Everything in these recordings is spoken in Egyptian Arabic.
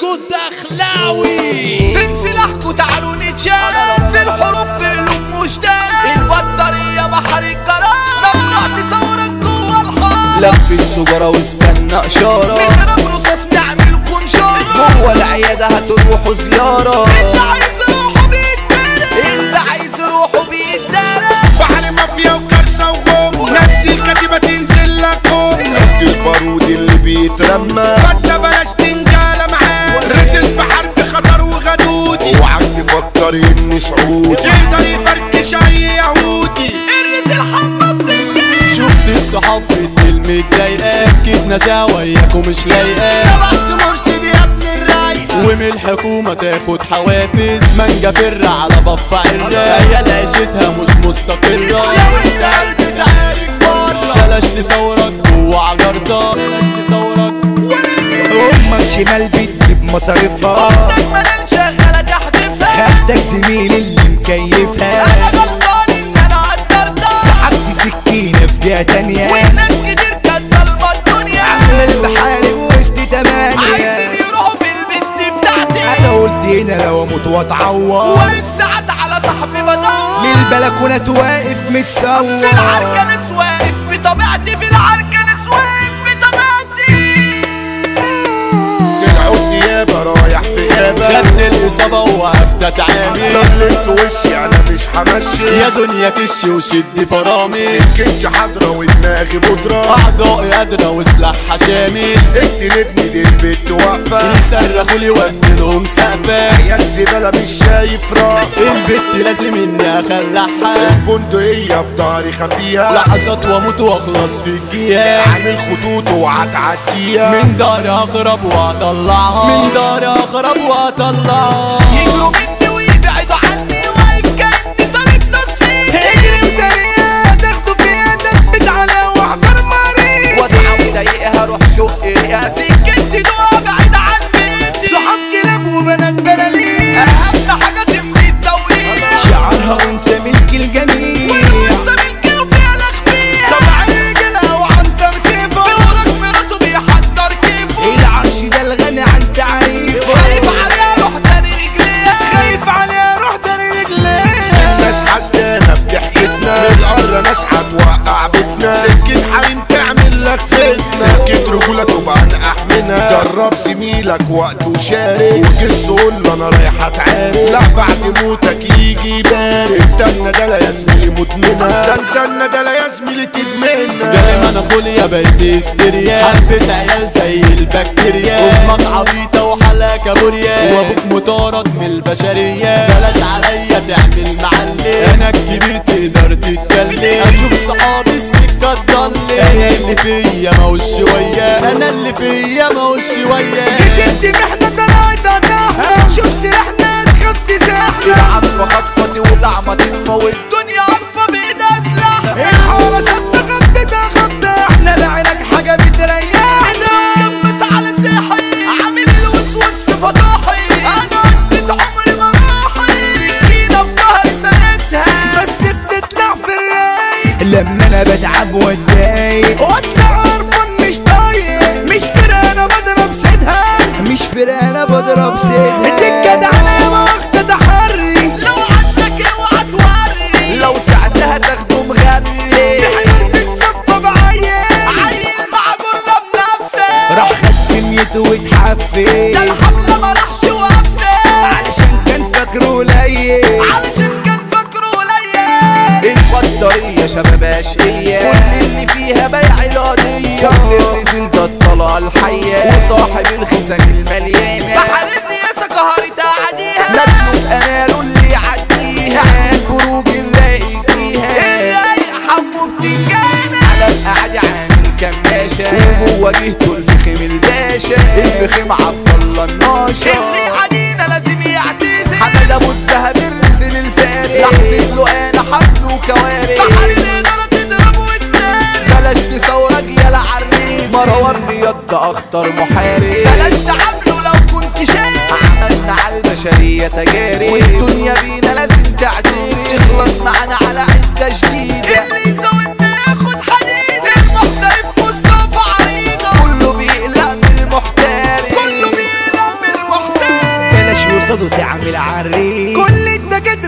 الدخلاوي فين سلاحكوا تعالوا نتشارك في الحروب في قلوب مشترك البطارية بحر الجرار ممنوع تصورك جوه الحار لفت سجارة واستنى اشارة نضرب رصاص نعمل كونشارة جوه العيادة هتروحوا زيارة اللي عايز يروحوا بيتدرب اللي عايز يروحوا بيتدرب بحر مافيا وكرشة وغم نفس الكتيبة تنزل لكم قد البارود اللي بيترمى فانت بلاش تنجالة معاه رسل في حرب خطر وغدود اوعك تفكر اني سعودي يقدر يفركش اي يهودي الرزق الحمى بتنجي شفت الصحاب بتقل متضايقة سكتنا سوا وياكم مش لايقة سبقت مرشد يا ابن الرايق ومن الحكومة تاخد حوافز مانجا فر على بف عرة عيال عيشتها مش مستقرة لو انت قلبي تعارك بره بلاش تصورك جوه عجرتك بلاش تصورك امك شمال بتجيب مصاريفها ملان شغالة تحدفها خدك زميل اللي مكيفها انا غلطان ان انا قدرتها سحبت سكينة في جهة تانية والناس كتير كانت ضلمة الدنيا عامل بحالي وسط تمانية عايزين يروحوا في البنت بتاعتي انا قلت هنا لو اموت واتعور واقف ساعات على صاحبي بدور من البلكونة واقف متصور في العركة ناس واقف بطبيعتي في العركة ناس واقف بطبيعتي طلعوا ديابة رايح في غابة خدت الإصابة ووقفت أتعامل ضللت وشي انا مش همشي يا دنيا كش وشد فرامل سكتش حضرة ودماغي بودرة أعضائي قادرة وسلاحها شامل اقتلتني دي البت واقفة يصرخوا لي واديلهم سقفة عيال زبالة مش شايف راح البت لازم اني اخلعها البندقية في ضهري خفيها لحظات واموت واخلص في الجهاد عامل خطوط وهتعديها من داري اخرب واطلعها من داري اخرب واطلعها يجروا مني ويبعدوا عني واقف كأني طالب تصفيق اجري وسريع تاخده في ايدك بتعلى واحضر مريض واسعة وضيقها روح شق يا سكتي دول بعيد عن بيتي صحاب كلاب وبنات بلالين أهم حاجة تملي التوليد شعرها انثى ملك الجميل والأنثى ملكي وفيها لخفيها سبع رجالة وعنتر سيفه بيورك مراته بيحضر كيفه العرش ده الغني عن تعريفه خايف عليها روح تاني رجليها خايف عليها روح داري رجليها الناس حسدانة في ضحكتنا من القرة ناس هتوقع بيتنا سكة حريم تعمل لك فتنة سكة رجولة تبقى نقح جرب زميلك وقت وشارك وجس قول له انا رايح اتعارك لا بعد موتك يجي يبارك ده الندالة يا زميلي مدمنة ده انت الندالة يا زميلي تدمنها دايما اخويا بقيت هستيريا حبة عيال زي البكتيريا امك عبيطة وحلا كابوريا وابوك مطارد من البشرية بلاش عليا تعمل معلم انا الكبير تقدر تتكلم اشوف صحابي السكة تضل انا اللي فيا ما هوش شوية انا اللي فيا ما هوش شوية ست محنة طلعت قطعها شوف سلاحنا تخاف تزاحها العنفة خطفتي والأعمى تطفى والدنيا عطفة بإيدها سلاح الحارة ثابتة خبطتها خبطة احنا لعينك حاجة بتريح اضرب كبس على ساحي عامل الوسوس في فضاحي انا عدت عمري مراحي سكينة في ظهري سندها بس بتطلع في الرايق لما انا بتعب واتضايق وانت عارفة مش طايق مش فرقة انا بضرب سيدها مش فرقة انا بضرب سيدها انت الجدع انا ما واخدة تحري لو عندك اوعى توري لو ساعتها تاخده مغني في حاجات بتصفى بعيال عيل مع جرة منفذ راح خد كميته واتحفل ده الحملة ما راحش وقفل علشان كان فاكره قليل علشان كان فاكره قليل البطارية شباب اشقية كل اللي فيها بيع القضية كل الرزل ده الطلعة الحية وصاحب الخزان المليانة بحر الرياسة قهرت عاديها ندمه في اماله اللي يعديها البروج الرايق فيها الرايق حمو بتنجانة على القعدة عامل كماشة وجوه جهته الفخم الباشا الفخم عبد الله الناشا اللي عدينا لازم يعتزل حمد ابو الدهب الرسل الفارس لحظة له انا حبل وكوارث بحر الادارة تضرب وتنارس بلاش تصورك يا العريس مروان رياض ده اخطر محارب بلاش تعامله لو كنت شاري عملنا على البشرية تجارب والدنيا بينا لازم تعترف تخلص معانا على عدة جديدة اللي يزودنا ياخد حديد المحترف مصطفى عريضة كله بيقلق من المحترف كله بيقلق من المحترف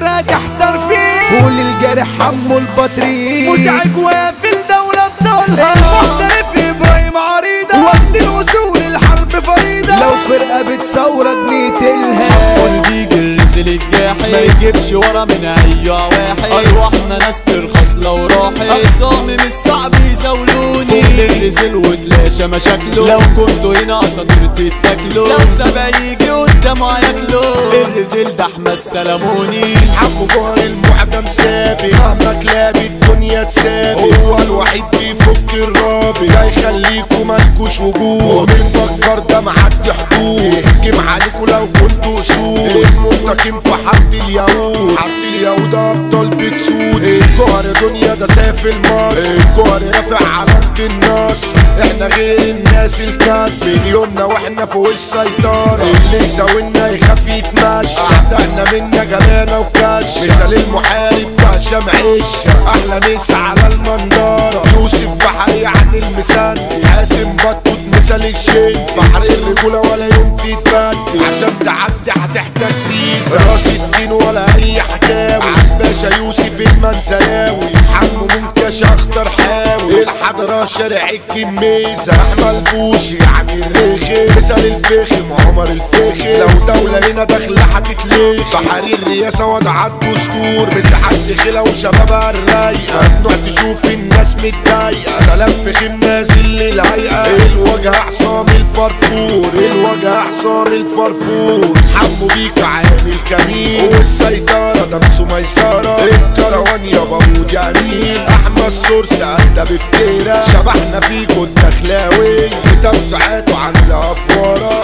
فكرة تحتار فيه فول الجرح حمو البطريق مزعج وفي الدولة الضالة المحترف ابراهيم عريضة وقت الوصول الحرب فريدة لو فرقة بتصورك نقتلها والبيج الرسل الجاحي ما يجيبش ورا من اي واحد ارواحنا ناس ترخص لو راحت اقسام من الصعب يزاولوني فوق الرسل وتلاشى مشاكله لو كنتوا هنا اساطير تتاكلوا لو سبع يجي قدامه هياكلوا الرسل ده احمد سلموني حمو جوهر المعدم سابي مهما كلاب الدنيا تسابي هو الوحيد بيفك الرابي ده يخليكوا مالكوش وجود ومن بكر ده معدي حدود يهجم عليكوا لو كنتوا اسود المنتقم في حد اليهود حد اليهود ابطال بتسود الجوهر دنيا ده سافل مصر الجوهر رافع علامة النصر احنا غير الناس الكاس من يومنا واحنا فوق السيطرة اللي يساوينا يخاف يتمشى اعدائنا منا جمانا وكش مثال المحارب ده هشام عيش احلى مسا على المنظرة يوسف بحري عن المسان حاسم بطوط مثال الشين بحر الرجولة ولا يوم تتبدل عشان تعدي هتحتاج فيزا راس الدين ولا اي حكاوي عباشا يوسف المنزلاوي حمو منكش اخطر حاوي الحضرة شارع الجميزة احمد بوشي يعني الرخي مثال الفخم عمر الفخم لو دولة هنا داخلة هتتلخ بحري الرئاسة وضع الدستور مساحات دخلة وشبابها الرايقة ممنوع تشوف الناس متضايقة سلام فخم نازل للهيئة الوجه عصام الفرفور الوجه عصام الفرفور حمو بيك عامل كمين والسيطرة ده مسو ميسرة الكروان يا بابود يا امين احمد سورس انت بفتيرة شبحنا فيكو الدخلاوي في توسعاته عاملة افوارة